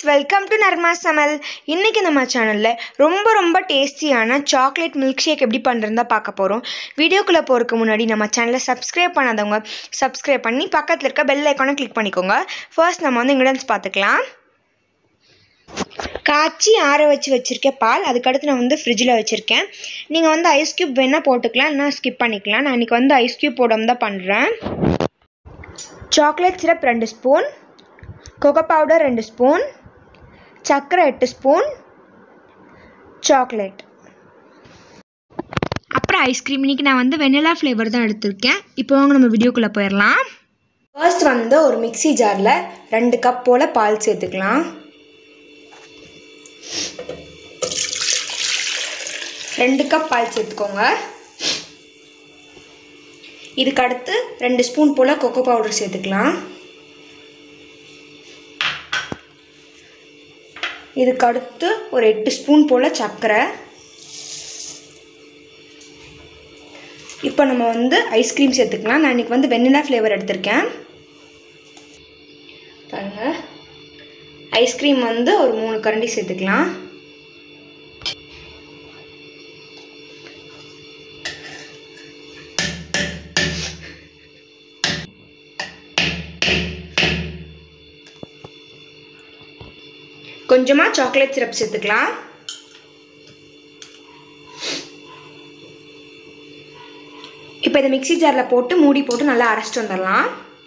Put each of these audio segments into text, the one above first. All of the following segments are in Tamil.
வெல்கம் டு நர்மா சமையல் இன்றைக்கி நம்ம சேனலில் ரொம்ப ரொம்ப டேஸ்டியான சாக்லேட் மில்க் ஷேக் எப்படி பண்ணுறதா பார்க்க போகிறோம் வீடியோக்குள்ளே போகிறதுக்கு முன்னாடி நம்ம சேனலை சப்ஸ்கிரைப் பண்ணாதவங்க சப்ஸ்கிரைப் பண்ணி பக்கத்தில் இருக்க பெல் ஐக்கானை கிளிக் பண்ணிக்கோங்க ஃபர்ஸ்ட் நம்ம வந்து இன்க்ரீடியன்ஸ் பார்த்துக்கலாம் காய்ச்சி ஆற வச்சு வச்சுருக்கேன் பால் அதுக்கடுத்து நான் வந்து ஃப்ரிட்ஜில் வச்சுருக்கேன் நீங்கள் வந்து ஐஸ் க்யூப் வேணால் போட்டுக்கலாம் இல்லைனா ஸ்கிப் பண்ணிக்கலாம் நான் இன்றைக்கி வந்து ஐஸ் க்யூப் போடாமல் தான் பண்ணுறேன் சாக்லேட் சிரப் ரெண்டு ஸ்பூன் கொக்கோ பவுடர் ரெண்டு ஸ்பூன் சர்க்கரை எட்டு ஸ்பூன் சாக்லேட் அப்புறம் ஐஸ்கிரீம் இன்றைக்கி நான் வந்து வெனிலா ஃப்ளேவர் தான் எடுத்திருக்கேன் இப்போ வாங்க நம்ம வீடியோக்குள்ளே போயிடலாம் ஃபர்ஸ்ட் வந்து ஒரு மிக்ஸி ஜாரில் ரெண்டு கப் போல் பால் சேர்த்துக்கலாம் ரெண்டு கப் பால் சேர்த்துக்கோங்க இதுக்கு அடுத்து ரெண்டு ஸ்பூன் போல் கொக்கோ பவுடர் சேர்த்துக்கலாம் இதுக்கு அடுத்து ஒரு எட்டு ஸ்பூன் போல் சர்க்கரை இப்போ நம்ம வந்து ஐஸ்கிரீம் சேர்த்துக்கலாம் நான் இன்றைக்கி வந்து வெண்ணிலா ஃப்ளேவர் எடுத்திருக்கேன் பாருங்கள் ஐஸ்கிரீம் வந்து ஒரு மூணு கரண்டி சேர்த்துக்கலாம் கொஞ்சமாக சாக்லேட் சிரப் சேர்த்துக்கலாம் இப்போ இதை மிக்ஸி ஜாரில் போட்டு மூடி போட்டு நல்லா அரைச்சிட்டு வந்துடலாம்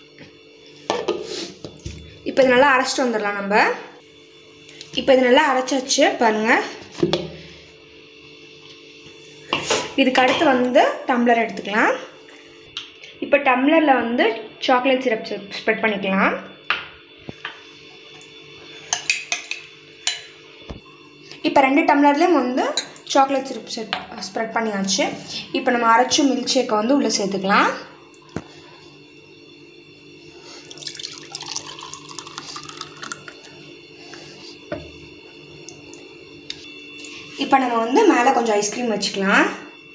இப்போ இது நல்லா அரைச்சிட்டு வந்துடலாம் நம்ம இப்போ இது நல்லா அரைச்சாச்சு பாருங்கள் இதுக்கு அடுத்து வந்து டம்ளர் எடுத்துக்கலாம் இப்போ டம்ளரில் வந்து சாக்லேட் சிரப் ஸ்ப்ரெட் பண்ணிக்கலாம் இப்போ ரெண்டு டம்ளர்லேயும் வந்து சாக்லேட் சிரப் செட் ஸ்ப்ரெட் பண்ணியாச்சு இப்போ நம்ம அரைச்ச மில்க் ஷேக்கை வந்து உள்ளே சேர்த்துக்கலாம் இப்போ நம்ம வந்து மேலே கொஞ்சம் ஐஸ்கிரீம் வச்சுக்கலாம்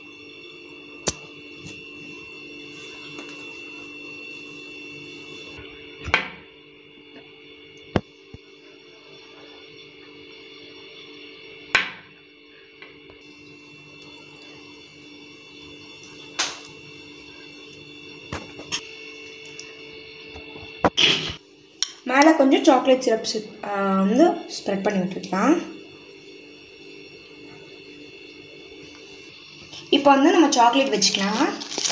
மேலே கொஞ்சம் சாக்லேட் சிரப் வந்து ஸ்ப்ரெட் பண்ணி விட்டுருக்கலாம் இப்போ வந்து நம்ம சாக்லேட் வச்சுக்கலாம்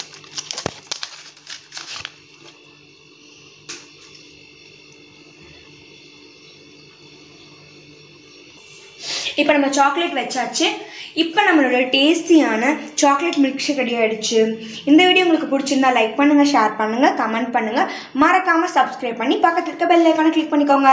இப்போ நம்ம சாக்லேட் வச்சாச்சு இப்போ நம்மளோட டேஸ்டியான சாக்லேட் மில்க் ஷேக் ரெடி ஆகிடுச்சு இந்த வீடியோ உங்களுக்கு பிடிச்சிருந்தா லைக் பண்ணுங்கள் ஷேர் பண்ணுங்கள் கமெண்ட் பண்ணுங்கள் மறக்காமல் சப்ஸ்கிரைப் பண்ணி பக்கத்தில் இருக்க பெல் ஐக்கானை கிளிக் பண்ணிக்கோங்க